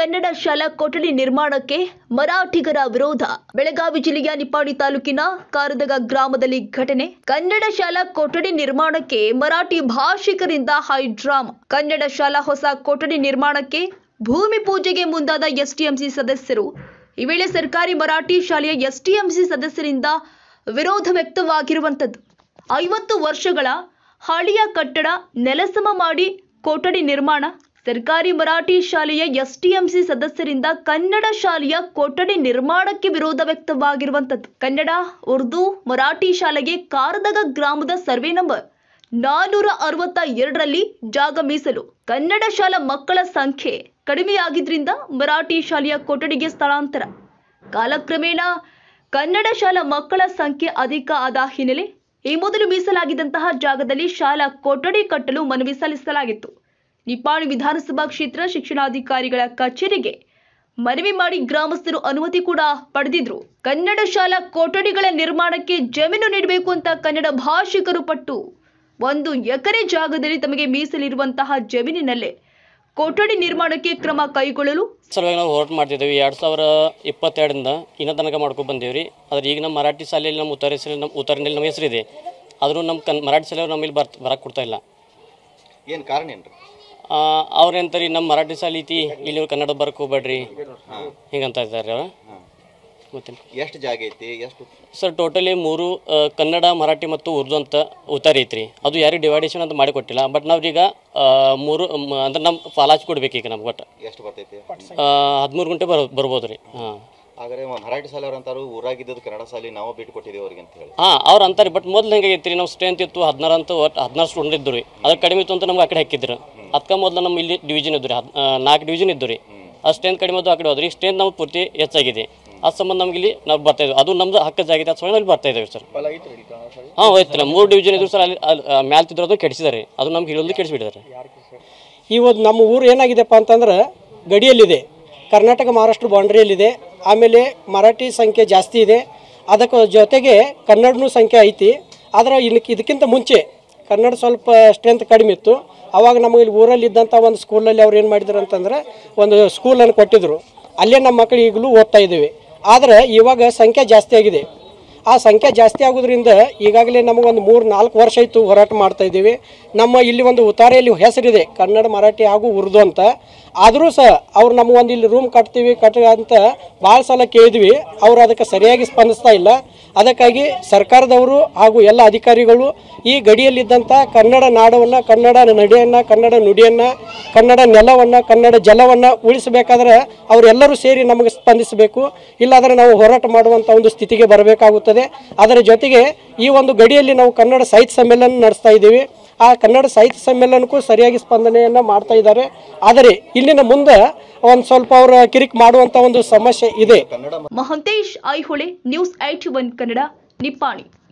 ಕನ್ನಡ ಶಾಲಾ ಕೊಠಡಿ ನಿರ್ಮಾಣಕ್ಕೆ ಮರಾಠಿಗರ ವಿರೋಧ ಬೆಳಗಾವಿ ಜಿಲ್ಲೆಯ ನಿಪ್ಪಾಣಿ ತಾಲೂಕಿನ ಕಾರದಗ ಗ್ರಾಮದಲ್ಲಿ ಘಟನೆ ಕನ್ನಡ ಶಾಲಾ ಕೊಠಡಿ ನಿರ್ಮಾಣಕ್ಕೆ ಮರಾಠಿ ಭಾಷಿಕರಿಂದ ಹೈಡ್ರಾಮ್ ಕನ್ನಡ ಶಾಲಾ ಹೊಸ ಕೊಠಡಿ ನಿರ್ಮಾಣಕ್ಕೆ ಭೂಮಿ ಪೂಜೆಗೆ ಮುಂದಾದ ಎಸ್ಟಿಎಂಸಿ ಸದಸ್ಯರು ಈ ವೇಳೆ ಸರ್ಕಾರಿ ಮರಾಠಿ ಶಾಲೆಯ ಎಸ್ಟಿಎಂಸಿ ಸದಸ್ಯರಿಂದ ವಿರೋಧ ವ್ಯಕ್ತವಾಗಿರುವಂಥದ್ದು ಐವತ್ತು ವರ್ಷಗಳ ಹಳೆಯ ಕಟ್ಟಡ ನೆಲಸಮ ಮಾಡಿ ಕೊಠಡಿ ನಿರ್ಮಾಣ ಸರ್ಕಾರಿ ಮರಾಠಿ ಶಾಲೆಯ ಎಸ್ಟಿಎಂಸಿ ಸದಸ್ಯರಿಂದ ಕನ್ನಡ ಶಾಲೆಯ ಕೊಠಡಿ ನಿರ್ಮಾಣಕ್ಕೆ ವಿರೋಧ ವ್ಯಕ್ತವಾಗಿರುವಂಥದ್ದು ಕನ್ನಡ ಉರ್ದು ಮರಾಠಿ ಶಾಲೆಗೆ ಕಾರದಗ ಗ್ರಾಮದ ಸರ್ವೆ ನಂಬರ್ ನಾನ್ನೂರ ಅರವತ್ತ ಎರಡರಲ್ಲಿ ಜಾಗ ಮೀಸಲು ಕನ್ನಡ ಶಾಲಾ ಮಕ್ಕಳ ಸಂಖ್ಯೆ ಕಡಿಮೆಯಾಗಿದ್ರಿಂದ ಮರಾಠಿ ಶಾಲೆಯ ಕೊಠಡಿಗೆ ಸ್ಥಳಾಂತರ ಕಾಲಕ್ರಮೇಣ ಕನ್ನಡ ಶಾಲಾ ಮಕ್ಕಳ ಸಂಖ್ಯೆ ಅಧಿಕ ಆದ ಹಿನ್ನೆಲೆ ಈ ಮೊದಲು ಮೀಸಲಾಗಿದ್ದಂತಹ ಜಾಗದಲ್ಲಿ ಶಾಲಾ ಕೊಠಡಿ ಕಟ್ಟಲು ಮನವಿ ಸಲ್ಲಿಸಲಾಗಿತ್ತು ನಿಪ್ಪಾಣಿ ವಿಧಾನಸಭಾ ಕ್ಷೇತ್ರ ಶಿಕ್ಷಣಾಧಿಕಾರಿಗಳ ಕಚೇರಿಗೆ ಮನವಿ ಮಾಡಿ ಗ್ರಾಮಸ್ಥರು ಅನುಮತಿ ಕೂಡ ಪಡೆದಿದ್ರು ಕನ್ನಡ ಶಾಲಾ ಕೊಠಡಿಗಳ ನಿರ್ಮಾಣಕ್ಕೆ ಜಮೀನು ನೀಡಬೇಕು ಅಂತ ಕನ್ನಡ ಭಾಷಿಕರು ಪಟ್ಟು ಒಂದು ಎಕರೆ ಜಾಗದಲ್ಲಿ ತಮಗೆ ಮೀಸಲಿರುವಂತಹ ಜಮೀನಿನಲ್ಲೇ ಕೊಠಡಿ ನಿರ್ಮಾಣಕ್ಕೆ ಕ್ರಮ ಕೈಗೊಳ್ಳಲು ಸಲುವಾಗಿ ನಾವು ಹೋರಾಟ ಮಾಡ್ತಿದ್ದೀವಿ ಎರಡು ಸಾವಿರ ಇಪ್ಪತ್ತೆರಡರಿಂದ ಇನ್ನೂ ತನಕ ಮಾಡ್ಕೊಂಡು ಬಂದೀವಿ ರೀ ಆದ್ರೆ ಈಗ ನಮ್ಮ ಮರಾಠಿ ಶಾಲೆಯಲ್ಲಿ ನಮ್ಮ ಉತ್ತರ ಹೆಸರು ನಮ್ಮ ಉತ್ತರನಲ್ಲಿ ನಮ್ಮ ಹೆಸರಿದೆ ಆದರೂ ನಮ್ಮ ಕನ್ ಮರಾಠಿ ಶಾಲೆಯವ್ರು ನಮ್ಮಲ್ಲಿ ಬರ್ ಬರಕ್ಕೆ ಕೊಡ್ತಾ ಇಲ್ಲ ಏನು ಕಾರಣ ಏನು ರೀ ಅವ್ರು ಎಂತಾರೆ ನಮ್ಮ ಮರಾಠಿ ಶಾಲೆ ಐತಿ ಇಲ್ಲಿ ನೀವು ಕನ್ನಡ ಬರಕ್ಕೆ ಹೋಗ್ಬೇಡ್ರಿ ಹಿಂಗಂತ ಇದ್ದಾರೆ ಅವ್ರು ಮತ್ತೆ ಎಷ್ಟು ಜಾಗ ಐತಿ ಎಷ್ಟು ಸರ್ ಟೋಟಲಿ ಮೂರು ಆ, ಕನ್ನಡ ಮರಾಠಿ ಮತ್ತು ಉರ್ದು ಅಂತ ಉತ್ತರ ಐತ್ರಿ ಅದು ಯಾರಿಗೆ ಡಿವೈಡೇಷನ್ ಅಂತ ಮಾಡಿ ಕೊಟ್ಟಿಲ್ಲ ಬಟ್ ನಾವ್ರೀಗ ಆ, ಮೂರು ಮ- ಅಂದ್ರೆ ನಮ್ಮ ಫಾಲಾಚ್ ಕೊಡ್ಬೇಕು ಈಗ ನಮ್ಗೆ ಒಟ್ಟು ಎಷ್ಟು ಬರ್ತೈತಿ ಹದಿಮೂರು ಗಂಟೆ ಬರ್ ಬರ್ಬೋದು ರೀ ಹಾಂ ಹಾಗಾದ್ರೆ ಮರಾಠಿ ಶಾಲೆಯವ್ರು ಅಂತಾರು ಊರಾಗಿದ್ದದ್ದು ಕನ್ನಡ ಶಾಲೆ ನಾವು ಬಿಟ್ಟು ಕೊಟ್ಟಿದ್ದೀವಿ ಅವ್ರಿಗೆ ಅಂತ ಹೇಳಿ ಹಾಂ ಅವ್ರು ಅಂತಾರೆ ಬಟ್ ಮೊದ್ಲು ಹೆಂಗಾಗೈತಿ ರೀ ನಾವು ಸ್ಟ್ರೆಂತ್ ಇತ್ತು ಹದಿನಾರು ಅಂತ ಒಟ್ಟು ಹದಿನಾರು ಸ್ಟೂಡೆಂಟ್ ಇದ್ದು ರೀ ಅದ್ರ ಕಡಿಮೆ ಇತ್ತು ಅಂತ ನಮ್ಗೆ ಆ ಕಡೆ ಹಾಕಿದ್ರು ಅದಕ್ಕೆ ಮೊದಲು ನಮ್ಮ ಇಲ್ಲಿ ಡಿವಿಷನ್ ಇದ್ದು ರೀ ಹದ್ ನಾಲ್ಕು ಡಿವಿಷನ್ ಇದ್ದು ರೀ ಆ ಸ್ಟ್ರೆಂತ್ ಕಡಿಮೆ ಇದ್ದು ಆ ಕಡೆ ಹೋದ್ರಿ ಸ್ಟ್ರೆಂತ್ ನಮ್ಗೆ ಪೂರ್ತಿ ಹೆಚ್ಚಾಗಿದೆ ಆ ಸಂಬಂಧ ನಮ್ಗೆ ಇಲ್ಲಿ ನಾವು ಬರ್ತಾ ಇದ್ವಿ ಅದು ನಮ್ದು ಹಕ್ಕದಾಗಿದೆ ಅದು ಸಲ ಅಲ್ಲಿ ಬರ್ತಾ ಇದ್ದೇವೆ ಸರ್ ಹಾಂ ಹೋಯ್ತಿಲ್ಲ ಮೂರು ಡಿವಿಷನ್ ಇದ್ರು ಸರ್ ಅಲ್ಲಿ ಅಲ್ಲಿ ಮ್ಯಾಲ್ ತಿದ್ರು ಅದು ಕೆಡಿಸಿದ್ದಾರೆ ಅದು ನಮ್ಗೆ ಇಲ್ಲೊಂದು ಕೆಡಿಸಿಬಿಟ್ಟಿದ್ದಾರೆ ಇವತ್ತು ನಮ್ಮ ಊರು ಏನಾಗಿದೆಪ್ಪ ಅಂತಂದ್ರೆ ಗಡಿಯಲ್ಲಿದೆ ಕರ್ನಾಟಕ ಮಹಾರಾಷ್ಟ್ರ ಬೌಂಡ್ರಿಯಲ್ಲಿದೆ ಆಮೇಲೆ ಮರಾಠಿ ಸಂಖ್ಯೆ ಜಾಸ್ತಿ ಇದೆ ಅದಕ್ಕೆ ಜೊತೆಗೆ ಕನ್ನಡನೂ ಸಂಖ್ಯೆ ಐತಿ ಆದರೆ ಇದಕ್ಕೆ ಇದಕ್ಕಿಂತ ಮುಂಚೆ ಕನ್ನಡ ಸ್ವಲ್ಪ ಸ್ಟ್ರೆಂತ್ ಕಡಿಮೆ ಇತ್ತು ಅವಾಗ ನಮಗೆ ಇಲ್ಲಿ ಊರಲ್ಲಿ ಇದ್ದಂಥ ಒಂದು ಸ್ಕೂಲಲ್ಲಿ ಅವ್ರು ಏನು ಮಾಡಿದ್ರು ಅಂತಂದ್ರೆ ಒಂದು ಸ್ಕೂಲನ್ನು ಕೊಟ್ಟಿದ್ರು ಅಲ್ಲೇ ನಮ್ಮ ಮಕ್ಕಳು ಈಗಲೂ ಓದ್ತಾ ಇದ್ದೀವಿ ಆದರೆ ಇವಾಗ ಸಂಖ್ಯೆ ಜಾಸ್ತಿ ಆಗಿದೆ ಆ ಸಂಖ್ಯೆ ಜಾಸ್ತಿ ಆಗೋದ್ರಿಂದ ಈಗಾಗಲೇ ನಮಗೊಂದು ಮೂರು ನಾಲ್ಕು ವರ್ಷ ಆಯಿತು ಹೋರಾಟ ಮಾಡ್ತಾ ಇದ್ದೀವಿ ನಮ್ಮ ಇಲ್ಲಿ ಒಂದು ಉತಾರೆಯಲ್ಲಿ ಹೆಸರಿದೆ ಕನ್ನಡ ಮರಾಠಿ ಹಾಗೂ ಉರ್ದು ಅಂತ ಆದರೂ ಸಹ ಅವ್ರು ನಮಗೊಂದು ಇಲ್ಲಿ ರೂಮ್ ಕಟ್ತೀವಿ ಕಟ್ಟ ಅಂತ ಭಾಳ ಸಲ ಕೇಳಿದ್ವಿ ಅವ್ರು ಅದಕ್ಕೆ ಸರಿಯಾಗಿ ಸ್ಪಂದಿಸ್ತಾ ಇಲ್ಲ ಅದಕ್ಕಾಗಿ ಸರ್ಕಾರದವರು ಹಾಗೂ ಎಲ್ಲ ಅಧಿಕಾರಿಗಳು ಈ ಗಡಿಯಲ್ಲಿದ್ದಂಥ ಕನ್ನಡ ನಾಡವನ್ನು ಕನ್ನಡ ನಡೆಯನ್ನು ಕನ್ನಡ ನುಡಿಯನ್ನು ಕನ್ನಡ ನೆಲವನ್ನು ಕನ್ನಡ ಜಲವನ್ನು ಉಳಿಸಬೇಕಾದ್ರೆ ಅವರೆಲ್ಲರೂ ಸೇರಿ ನಮಗೆ ಸ್ಪಂದಿಸಬೇಕು ಇಲ್ಲಾಂದರೆ ನಾವು ಹೋರಾಟ ಮಾಡುವಂಥ ಒಂದು ಸ್ಥಿತಿಗೆ ಬರಬೇಕಾಗುತ್ತದೆ ಅದರ ಜೊತೆಗೆ ಈ ಒಂದು ಗಡಿಯಲ್ಲಿ ನಾವು ಕನ್ನಡ ಸಾಹಿತ್ಯ ಸಮ್ಮೇಳನ ನಡೆಸ್ತಾ ಇದ್ದೀವಿ ಆ ಕನ್ನಡ ಸಾಹಿತ್ಯ ಸಮ್ಮೇಳನಕ್ಕೂ ಸರಿಯಾಗಿ ಸ್ಪಂದನೆಯನ್ನು ಮಾಡ್ತಾ ಇದ್ದಾರೆ ಆದರೆ ಇಲ್ಲಿನ ಮುಂದೆ ಒಂದು ಸ್ವಲ್ಪ ಅವರ ಕಿರಿಕ್ ಮಾಡುವಂಥ ಒಂದು ಸಮಸ್ಯೆ ಇದೆ Mahantesh Aihole news IT one Kannada Nippani